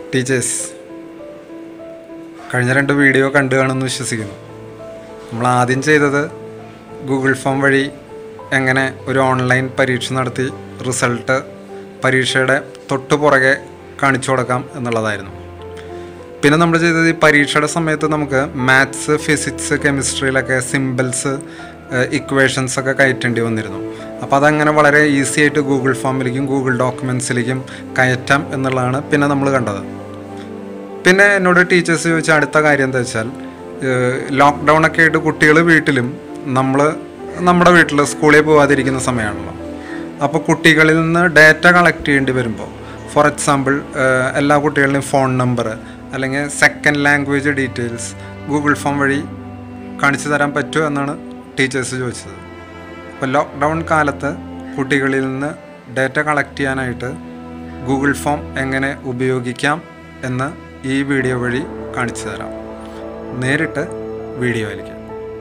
teachers കഴിഞ്ഞ രണ്ട് video കണ്ടു കാണുമെന്ന് വിശ്വസിക്കുന്നു നമ്മൾ ആദ്യം ചെയ്തത് ഗൂഗിൾ ഫോം വഴി എങ്ങനെ ഒരു ഓൺലൈൻ പരീക്ഷ നടത്തി റിസൾട്ട് പരീക്ഷയുടെ തൊട്ട് പുറകെ കാണിച്ചു കൊടുക്കാം എന്നുള്ളതായിരുന്നു പിന്നെ നമ്മൾ ചെയ്തത് ഈ പരീക്ഷയുടെ സമയത്ത് നമുക്ക് മാത്സ് ഫിസിക്സ് കെമിസ്ട്രിയിലൊക്കെ സിമ്പിൾസ് ഇക്വേഷൻസ് ഒക്കെ കയറ്റേണ്ടി വന്നിരുന്നു അപ്പോൾ അതങ്ങനെ വളരെ ഈസി ആയിട്ട് ഗൂഗിൾ ഫോമിലേക്കും ഗൂഗിൾ ഡോക്യുമെൻസിലേക്കും കയറ്റാം എന്നുള്ളതാണ് പിന്നെ നമ്മൾ കണ്ടത് പിന്നെ എന്നോട് ടീച്ചേഴ്സ് ചോദിച്ച അടുത്ത കാര്യം എന്താ വെച്ചാൽ ലോക്ക്ഡൗൺ ഒക്കെ ആയിട്ട് കുട്ടികൾ വീട്ടിലും നമ്മൾ നമ്മുടെ വീട്ടിൽ സ്കൂളിൽ പോകാതിരിക്കുന്ന സമയമാണല്ലോ അപ്പോൾ കുട്ടികളിൽ നിന്ന് ഡാറ്റ കളക്ട് ചെയ്യേണ്ടി വരുമ്പോൾ ഫോർ എക്സാമ്പിൾ എല്ലാ കുട്ടികളുടെയും ഫോൺ നമ്പർ അല്ലെങ്കിൽ second language details Google form വഴി കാണിച്ചു തരാൻ പറ്റുമോ എന്നാണ് ടീച്ചേഴ്സ് ചോദിച്ചത് അപ്പോൾ ലോക്ക്ഡൗൺ കാലത്ത് കുട്ടികളിൽ നിന്ന് ഡാറ്റ കളക്ട് ചെയ്യാനായിട്ട് ഗൂഗിൾ ഫോം എങ്ങനെ ഉപയോഗിക്കാം എന്ന് ഈ വീഡിയോ വഴി കാണിച്ചു തരാം നേരിട്ട് വീഡിയോയിലേക്ക്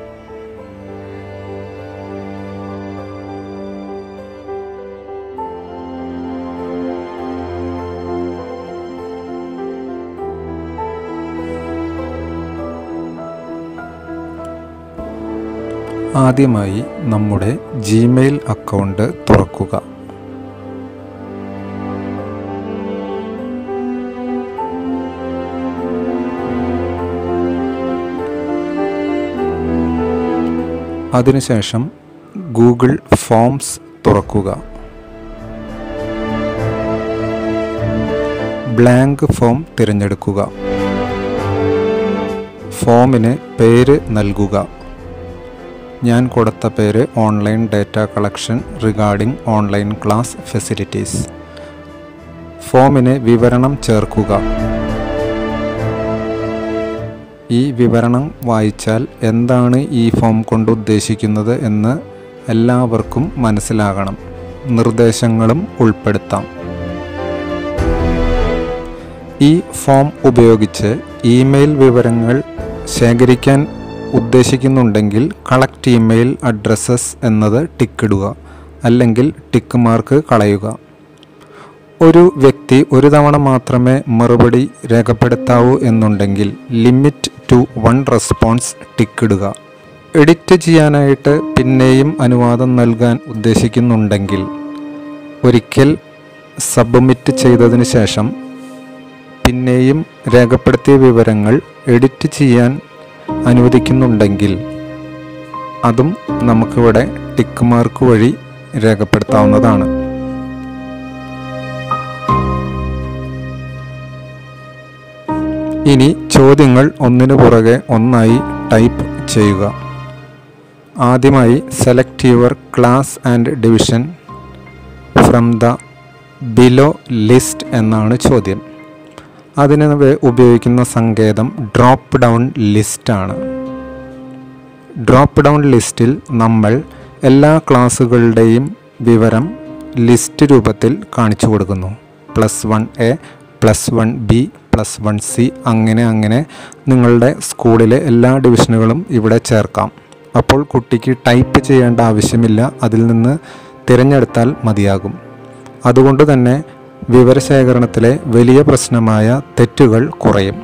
ആദ്യമായി നമ്മുടെ ജിമെയിൽ അക്കൗണ്ട് തുറക്കുക അതിനുശേഷം ഗൂഗിൾ ഫോംസ് തുറക്കുക ബ്ലാങ്ക് ഫോം തിരഞ്ഞെടുക്കുക ഫോമിന് പേര് നൽകുക ഞാൻ കൊടുത്ത പേര് online data collection regarding online class facilities ഫോമിന് വിവരണം ചേർക്കുക ഈ വിവരണം വായിച്ചാൽ എന്താണ് ഈ ഫോം കൊണ്ട് ഉദ്ദേശിക്കുന്നത് എന്ന് എല്ലാവർക്കും മനസ്സിലാകണം നിർദ്ദേശങ്ങളും ഉൾപ്പെടുത്താം ഈ ഫോം ഉപയോഗിച്ച് ഇമെയിൽ വിവരങ്ങൾ ശേഖരിക്കാൻ ഉദ്ദേശിക്കുന്നുണ്ടെങ്കിൽ കളക്ട് ഇമെയിൽ അഡ്രസ്സസ് എന്നത് ടിക്കിടുക അല്ലെങ്കിൽ ടിക്ക് മാർക്ക് കളയുക ഒരു വ്യക്തി ഒരു തവണ മാത്രമേ മറുപടി രേഖപ്പെടുത്താവൂ എന്നുണ്ടെങ്കിൽ ലിമിറ്റ് ടു വൺ റെസ്പോൺസ് ടിക്കിടുക എഡിറ്റ് ചെയ്യാനായിട്ട് പിന്നെയും അനുവാദം നൽകാൻ ഉദ്ദേശിക്കുന്നുണ്ടെങ്കിൽ ഒരിക്കൽ സബ്മിറ്റ് ചെയ്തതിന് ശേഷം പിന്നെയും രേഖപ്പെടുത്തിയ വിവരങ്ങൾ എഡിറ്റ് ചെയ്യാൻ അനുവദിക്കുന്നുണ്ടെങ്കിൽ അതും നമുക്കിവിടെ ടിക്ക് മാർക്ക് വഴി രേഖപ്പെടുത്താവുന്നതാണ് ഇനി ചോദ്യങ്ങൾ ഒന്നിനു പുറകെ ഒന്നായി ടൈപ്പ് ചെയ്യുക ആദ്യമായി select your class and division from the below list എന്നാണ് ചോദ്യം അതിന് ഉപയോഗിക്കുന്ന സങ്കേതം ഡ്രോപ്പ് ഡൗൺ ലിസ്റ്റാണ് ഡ്രോപ്പ് ഡൗൺ ലിസ്റ്റിൽ നമ്മൾ എല്ലാ ക്ലാസ്സുകളുടെയും വിവരം ലിസ്റ്റ് രൂപത്തിൽ കാണിച്ചു കൊടുക്കുന്നു plus one A plus one B plus one C അങ്ങനെ അങ്ങനെ നിങ്ങളുടെ സ്കൂളിലെ എല്ലാ ഡിവിഷനുകളും ഇവിടെ ചേർക്കാം അപ്പോൾ കുട്ടിക്ക് ടൈപ്പ് ചെയ്യേണ്ട ആവശ്യമില്ല അതിൽ നിന്ന് തിരഞ്ഞെടുത്താൽ മതിയാകും അതുകൊണ്ട് തന്നെ വിവരശേഖരണത്തിലെ വലിയ പ്രശ്നമായ തെറ്റുകൾ കുറയും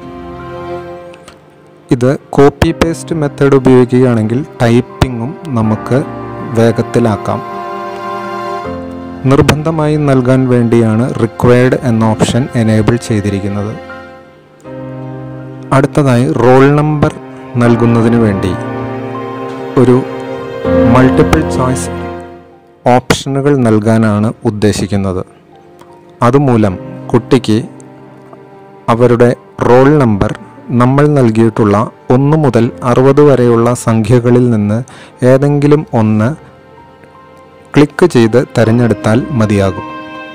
ഇത് കോപ്പി പേസ്റ്റ് മെത്തേഡ് ഉപയോഗിക്കുകയാണെങ്കിൽ ടൈപ്പിങ്ങും നമുക്ക് വേഗത്തിലാക്കാം നിർബന്ധമായി നൽകാൻ വേണ്ടിയാണ് റിക്വയർഡ് എന്ന ഓപ്ഷൻ എനേബിൾ ചെയ്തിരിക്കുന്നത് അടുത്തതായി റോൾ നമ്പർ നൽകുന്നതിന് വേണ്ടി ഒരു മൾട്ടിപ്പിൾ ചോയ്സ് ഓപ്ഷനുകൾ നൽകാനാണ് ഉദ്ദേശിക്കുന്നത് അതുമൂലം കുട്ടിക്ക് അവരുടെ റോൾ നമ്പർ നമ്മൾ നൽകിയിട്ടുള്ള ഒന്ന് മുതൽ അറുപത് വരെയുള്ള സംഖ്യകളിൽ നിന്ന് ഏതെങ്കിലും ഒന്ന് ക്ലിക്ക് ചെയ്ത് തിരഞ്ഞെടുത്താൽ മതിയാകും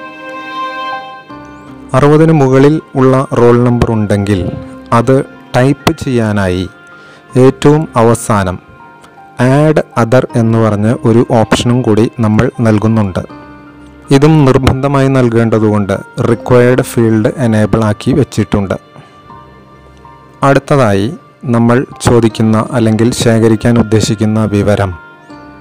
അറുപതിന് മുകളിൽ ഉള്ള റോൾ നമ്പർ ഉണ്ടെങ്കിൽ അത് ടൈപ്പ് ചെയ്യാനായി ഏറ്റവും അവസാനം ആഡ് അതർ എന്ന് പറഞ്ഞ് ഒരു ഓപ്ഷനും കൂടി നമ്മൾ നൽകുന്നുണ്ട് ഇതും നിർബന്ധമായി നൽകേണ്ടതുകൊണ്ട് റിക്വയർഡ് ഫീൽഡ് എനേബിൾ ആക്കി വെച്ചിട്ടുണ്ട് അടുത്തതായി നമ്മൾ ചോദിക്കുന്ന അല്ലെങ്കിൽ ശേഖരിക്കാൻ ഉദ്ദേശിക്കുന്ന വിവരം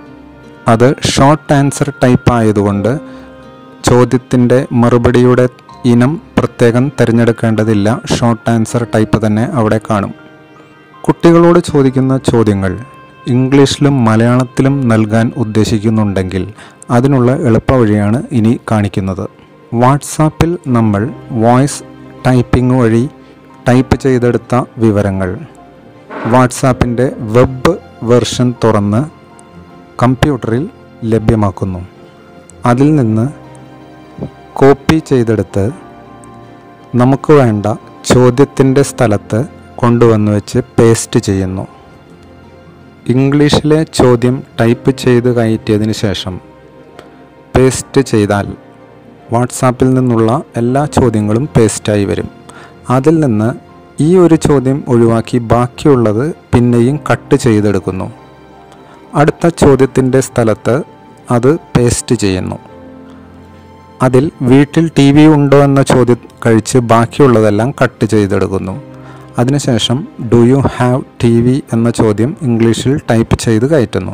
അത് ഷോർട്ട് ആൻസർ ടൈപ്പ് ആയതുകൊണ്ട് ചോദ്യത്തിൻ്റെ മറുപടിയുടെ ഇനം പ്രത്യേകം തിരഞ്ഞെടുക്കേണ്ടതില്ല ഷോർട്ട് ആൻസർ ടൈപ്പ് തന്നെ അവിടെ കാണും കുട്ടികളോട് ചോദിക്കുന്ന ചോദ്യങ്ങൾ ഇംഗ്ലീഷിലും മലയാളത്തിലും നൽകാൻ ഉദ്ദേശിക്കുന്നുണ്ടെങ്കിൽ അതിനുള്ള എളുപ്പവഴിയാണ് ഇനി കാണിക്കുന്നത് വാട്സാപ്പിൽ നമ്മൾ വോയിസ് ടൈപ്പിംഗ് വഴി ടൈപ്പ് ചെയ്തെടുത്ത വിവരങ്ങൾ വാട്സാപ്പിൻ്റെ വെബ് വെർഷൻ തുറന്ന് കമ്പ്യൂട്ടറിൽ ലഭ്യമാക്കുന്നു അതിൽ നിന്ന് കോപ്പി ചെയ്തെടുത്ത് നമുക്ക് വേണ്ട ചോദ്യത്തിൻ്റെ സ്ഥലത്ത് കൊണ്ടുവന്ന് വെച്ച് പേസ്റ്റ് ചെയ്യുന്നു ഇംഗ്ലീഷിലെ ചോദ്യം ടൈപ്പ് ചെയ്ത് കയറ്റിയതിന് ശേഷം പേസ്റ്റ് ചെയ്താൽ വാട്സാപ്പിൽ നിന്നുള്ള എല്ലാ ചോദ്യങ്ങളും പേസ്റ്റായി വരും അതിൽ നിന്ന് ഈ ഒരു ചോദ്യം ഒഴിവാക്കി ബാക്കിയുള്ളത് പിന്നെയും കട്ട് ചെയ്തെടുക്കുന്നു അടുത്ത ചോദ്യത്തിൻ്റെ സ്ഥലത്ത് അത് പേസ്റ്റ് ചെയ്യുന്നു അതിൽ വീട്ടിൽ ടി വി ഉണ്ടോ എന്ന ചോദ്യം കഴിച്ച് ബാക്കിയുള്ളതെല്ലാം കട്ട് ചെയ്തെടുക്കുന്നു അതിനുശേഷം do you have T V എന്ന ചോദ്യം ഇംഗ്ലീഷിൽ ടൈപ്പ് ചെയ്ത് കയറ്റുന്നു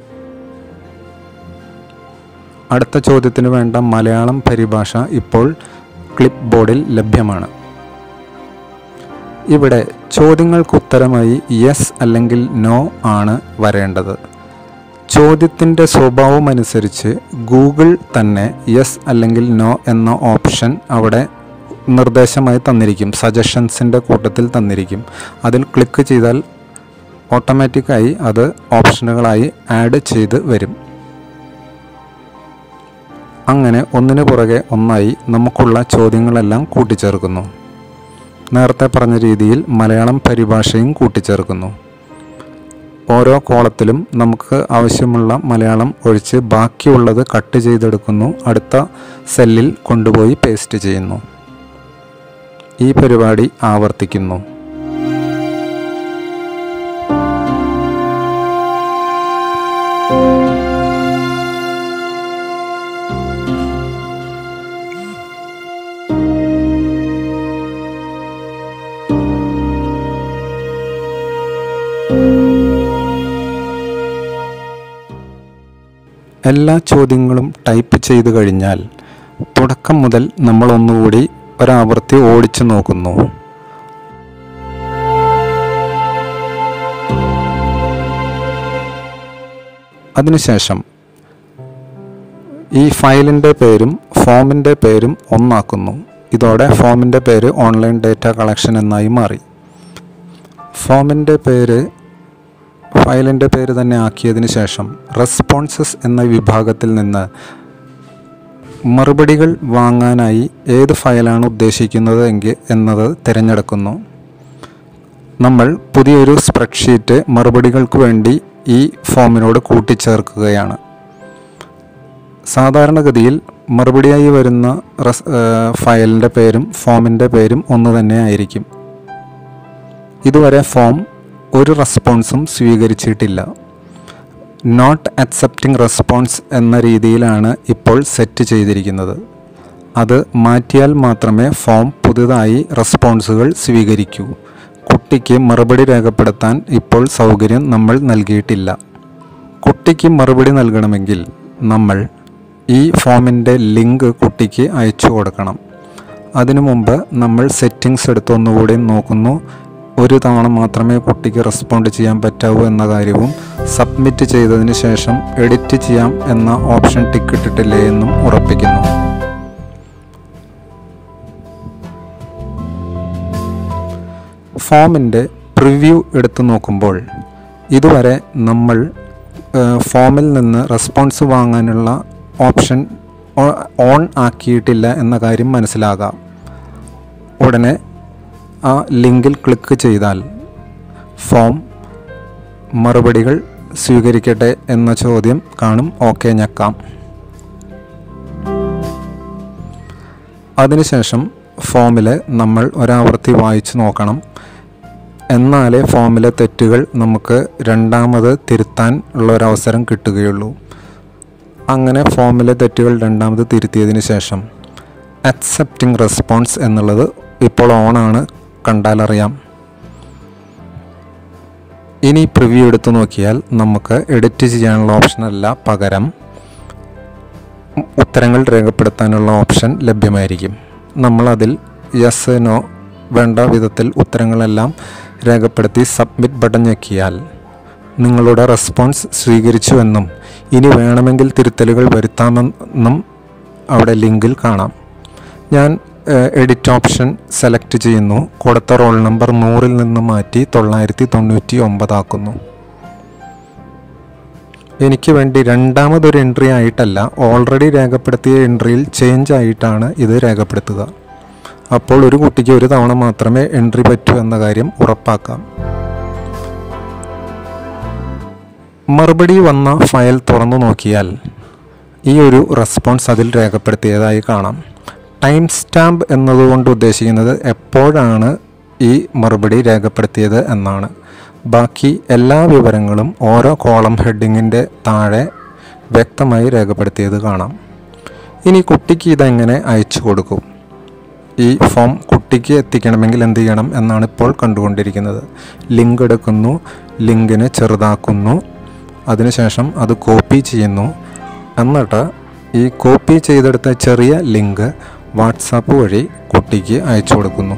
അടുത്ത ചോദ്യത്തിന് വേണ്ട മലയാളം പരിഭാഷ ഇപ്പോൾ ക്ലിപ്പ് ബോർഡിൽ ലഭ്യമാണ് ഇവിടെ ചോദ്യങ്ങൾക്ക് ഉത്തരമായി യെസ് അല്ലെങ്കിൽ നോ ആണ് വരേണ്ടത് ചോദ്യത്തിൻ്റെ സ്വഭാവം അനുസരിച്ച് ഗൂഗിൾ തന്നെ യെസ് അല്ലെങ്കിൽ നോ എന്ന ഓപ്ഷൻ അവിടെ നിർദ്ദേശമായി തന്നിരിക്കും സജഷൻസിൻ്റെ കൂട്ടത്തിൽ തന്നിരിക്കും അതിൽ ക്ലിക്ക് ചെയ്താൽ ഓട്ടോമാറ്റിക്കായി അത് ഓപ്ഷനുകളായി ആഡ് ചെയ്ത് വരും അങ്ങനെ ഒന്നിനു പുറകെ ഒന്നായി നമുക്കുള്ള ചോദ്യങ്ങളെല്ലാം കൂട്ടിച്ചേർക്കുന്നു നേരത്തെ പറഞ്ഞ രീതിയിൽ മലയാളം പരിഭാഷയും കൂട്ടിച്ചേർക്കുന്നു ഓരോ കോളത്തിലും നമുക്ക് ആവശ്യമുള്ള മലയാളം ഒഴിച്ച് ബാക്കിയുള്ളത് കട്ട് ചെയ്തെടുക്കുന്നു അടുത്ത സെല്ലിൽ കൊണ്ടുപോയി പേസ്റ്റ് ചെയ്യുന്നു ഈ പരിപാടി ആവർത്തിക്കുന്നു എല്ലാ ചോദ്യങ്ങളും ടൈപ്പ് ചെയ്തു കഴിഞ്ഞാൽ തുടക്കം മുതൽ നമ്മൾ ഒന്നുകൂടി ഒരാവർത്തി ഓടിച്ചു നോക്കുന്നു അതിനുശേഷം ഈ ഫയലിൻ്റെ പേരും ഫോമിൻ്റെ പേരും ഒന്നാക്കുന്നു ഇതോടെ ഫോമിൻ്റെ പേര് ഓൺലൈൻ ഡേറ്റ കളക്ഷൻ എന്നായി മാറി ഫോമിൻ്റെ പേര് ഫയലിൻ്റെ പേര് തന്നെ ആക്കിയതിന് ശേഷം റെസ്പോൺസസ് എന്ന വിഭാഗത്തിൽ നിന്ന് മറുപടികൾ വാങ്ങാനായി ഏത് ഫയലാണ് ഉദ്ദേശിക്കുന്നത് എങ്കിൽ എന്നത് തിരഞ്ഞെടുക്കുന്നു നമ്മൾ പുതിയൊരു സ്പ്രെഡ്ഷീറ്റ് മറുപടികൾക്ക് വേണ്ടി ഈ ഫോമിനോട് കൂട്ടിച്ചേർക്കുകയാണ് സാധാരണഗതിയിൽ മറുപടിയായി വരുന്ന റസ് ഫയലിൻ്റെ പേരും ഫോമിൻ്റെ പേരും ഒന്ന് തന്നെ ആയിരിക്കും ഇതുവരെ ഫോം ഒരു റെസ്പോൺസും സ്വീകരിച്ചിട്ടില്ല നോട്ട് അക്സെപ്റ്റിംഗ് റെസ്പോൺസ് എന്ന രീതിയിലാണ് ഇപ്പോൾ സെറ്റ് ചെയ്തിരിക്കുന്നത് അത് മാറ്റിയാൽ മാത്രമേ ഫോം പുതുതായി റെസ്പോൺസുകൾ സ്വീകരിക്കൂ കുട്ടിക്ക് മറുപടി രേഖപ്പെടുത്താൻ ഇപ്പോൾ സൗകര്യം നമ്മൾ നൽകിയിട്ടില്ല കുട്ടിക്ക് മറുപടി നൽകണമെങ്കിൽ നമ്മൾ ഈ ഫോമിൻ്റെ ലിങ്ക് കുട്ടിക്ക് അയച്ചു കൊടുക്കണം അതിനു മുമ്പ് നമ്മൾ സെറ്റിങ്സ് എടുത്ത് ഒന്നുകൂടി നോക്കുന്നു ഒരു തവണ മാത്രമേ കുട്ടിക്ക് റെസ്പോണ്ട് ചെയ്യാൻ പറ്റാവൂ എന്ന കാര്യവും സബ്മിറ്റ് ചെയ്തതിന് ശേഷം എഡിറ്റ് ചെയ്യാം എന്ന ഓപ്ഷൻ ടിക്ക് ഇട്ടിട്ടില്ലേ എന്നും ഉറപ്പിക്കുന്നു ഫോമിൻ്റെ പ്രിവ്യൂ എടുത്തു നോക്കുമ്പോൾ ഇതുവരെ നമ്മൾ ഏഹ്, ഫോമിൽ നിന്ന് റെസ്പോൺസ് വാങ്ങാനുള്ള ഓപ്ഷൻ ഓ- ഓൺ ആക്കിയിട്ടില്ല എന്ന കാര്യം മനസ്സിലാകാം ഉടനെ ആ ലിങ്കിൽ ക്ലിക്ക് ചെയ്താൽ ഫോം മറുപടികൾ സ്വീകരിക്കട്ടെ എന്ന ചോദ്യം കാണും ഓക്കെ ഞെക്കാം അതിനുശേഷം ഫോമിൽ നമ്മൾ ഒരാവർത്തി വായിച്ചു നോക്കണം എന്നാലേ ഫോമിലെ തെറ്റുകൾ നമുക്ക് രണ്ടാമത് തിരുത്താൻ ഉള്ള ഒരവസരം കിട്ടുകയുള്ളൂ അങ്ങനെ ഫോമിലെ തെറ്റുകൾ രണ്ടാമത് തിരുത്തിയതിന് ശേഷം അക്സെപ്റ്റിംഗ് റെസ്പോൺസ് എന്നുള്ളത് ഇപ്പോൾ ഓണാണ് കണ്ടാലറിയാം ഇനി പ്രിവ്യൂ എടുത്തു നോക്കിയാൽ നമുക്ക് എഡിറ്റ് ചെയ്യാനുള്ള ഓപ്ഷനല്ല പകരം ഉത്തരങ്ങൾ രേഖപ്പെടുത്താനുള്ള ഓപ്ഷൻ ലഭ്യമായിരിക്കും നമ്മളതിൽ യെസ് നോ വേണ്ട വിധത്തിൽ ഉത്തരങ്ങളെല്ലാം രേഖപ്പെടുത്തി സബ്മിറ്റ് ബട്ടൺ ഞെക്കിയാൽ നിങ്ങളുടെ റെസ്പോൺസ് സ്വീകരിച്ചുവെന്നും ഇനി വേണമെങ്കിൽ തിരുത്തലുകൾ വരുത്താമെന്നും അവിടെ ലിങ്കിൽ കാണാം ഞാൻ എഡിറ്റ് ഓപ്ഷൻ സെലക്ട് ചെയ്യുന്നു കൊടുത്ത റോൾ നമ്പർ നൂറിൽ നിന്ന് മാറ്റി തൊള്ളായിരത്തി തൊണ്ണൂറ്റി ഒമ്പതാക്കുന്നു എനിക്ക് വേണ്ടി രണ്ടാമതൊരു എൻട്രി ആയിട്ടല്ല ഓൾറെഡി രേഖപ്പെടുത്തിയ എൻട്രിയിൽ ചേഞ്ച് ആയിട്ടാണ് ഇത് രേഖപ്പെടുത്തുക അപ്പോൾ ഒരു കുട്ടിക്ക് ഒരു തവണ മാത്രമേ എൻട്രി പറ്റൂ എന്ന കാര്യം ഉറപ്പാക്കാം മറുപടി വന്ന ഫയൽ തുറന്നു നോക്കിയാൽ ഈ ഒരു റെസ്പോൺസ് അതിൽ രേഖപ്പെടുത്തിയതായി കാണാം ടൈം സ്റ്റാമ്പ് എന്നതുകൊണ്ട് ഉദ്ദേശിക്കുന്നത് എപ്പോഴാണ് ഈ മറുപടി രേഖപ്പെടുത്തിയത് എന്നാണ് ബാക്കി എല്ലാ വിവരങ്ങളും ഓരോ കോളം ഹെഡിങ്ങിൻ്റെ താഴെ വ്യക്തമായി രേഖപ്പെടുത്തിയത് കാണാം ഇനി കുട്ടിക്ക് ഇതെങ്ങനെ അയച്ചു കൊടുക്കും ഈ ഫോം കുട്ടിക്ക് എത്തിക്കണമെങ്കിൽ എന്ത് ചെയ്യണം എന്നാണ് ഇപ്പോൾ കണ്ടുകൊണ്ടിരിക്കുന്നത് ലിങ്ക് എടുക്കുന്നു ലിങ്കിനെ ചെറുതാക്കുന്നു അതിനുശേഷം അത് കോപ്പി ചെയ്യുന്നു എന്നിട്ട് ഈ കോപ്പി ചെയ്തെടുത്ത ചെറിയ ലിങ്ക് വാട്സാപ്പ് വഴി കുട്ടിക്ക് അയച്ചു കൊടുക്കുന്നു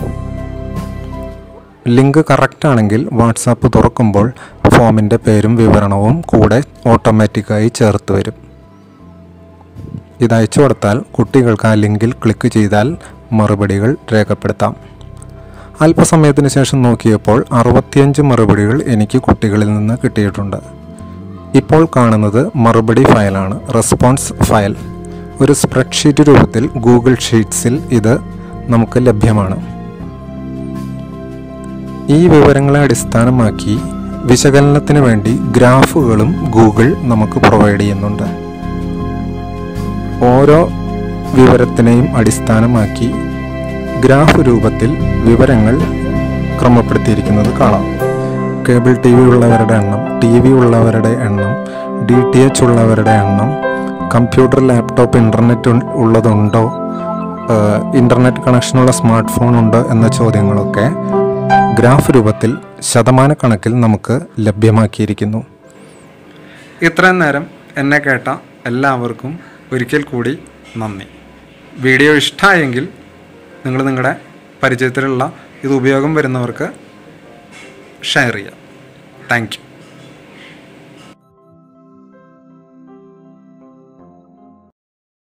ലിങ്ക് കറക്റ്റ് ആണെങ്കിൽ വാട്സാപ്പ് തുറക്കുമ്പോൾ ഫോമിൻ്റെ പേരും വിവരണവും കൂടെ ഓട്ടോമാറ്റിക്കായി ചേർത്ത് വരും ഇത് അയച്ചു കൊടുത്താൽ കുട്ടികൾക്ക് ആ ലിങ്കിൽ ക്ലിക്ക് ചെയ്താൽ മറുപടികൾ രേഖപ്പെടുത്താം അല്പസമയത്തിന് ശേഷം നോക്കിയപ്പോൾ അറുപത്തിയഞ്ച് മറുപടികൾ എനിക്ക് കുട്ടികളിൽ നിന്ന് കിട്ടിയിട്ടുണ്ട് ഇപ്പോൾ കാണുന്നത് മറുപടി ഫയലാണ് റെസ്പോൺസ് ഫയൽ ഒരു സ്പ്രെഡ്ഷീറ്റ് രൂപത്തിൽ ഗൂഗിൾ ഷീറ്റ്സിൽ ഇത് നമുക്ക് ലഭ്യമാണ് ഈ വിവരങ്ങളെ അടിസ്ഥാനമാക്കി വിശകലനത്തിന് വേണ്ടി ഗ്രാഫുകളും ഗൂഗിൾ നമുക്ക് പ്രൊവൈഡ് ചെയ്യുന്നുണ്ട് ഓരോ വിവരത്തിനെയും അടിസ്ഥാനമാക്കി ഗ്രാഫ് രൂപത്തിൽ വിവരങ്ങൾ ക്രമപ്പെടുത്തിയിരിക്കുന്നത് കാണാം കേബിൾ ടി വി ഉള്ളവരുടെ എണ്ണം ടി വി ഉള്ളവരുടെ എണ്ണം ഡി ടി എച്ച് ഉള്ളവരുടെ എണ്ണം കമ്പ്യൂട്ടർ ലാപ്ടോപ്പ് ഇൻ്റർനെറ്റ് ഉള്ളതുണ്ടോ ഇൻ്റർനെറ്റ് കണക്ഷനുള്ള സ്മാർട്ട് ഫോൺ ഉണ്ടോ എന്ന ചോദ്യങ്ങളൊക്കെ ഗ്രാഫ് രൂപത്തിൽ ശതമാനക്കണക്കിൽ നമുക്ക് ലഭ്യമാക്കിയിരിക്കുന്നു ഇത്രയും നേരം എന്നെ കേട്ട എല്ലാവർക്കും ഒരിക്കൽ കൂടി നന്ദി വീഡിയോ ഇഷ്ടമായെങ്കിൽ നിങ്ങൾ നിങ്ങളുടെ പരിചയത്തിലുള്ള ഇത് ഉപയോഗം വരുന്നവർക്ക് ഷെയർ ചെയ്യുക താങ്ക് യു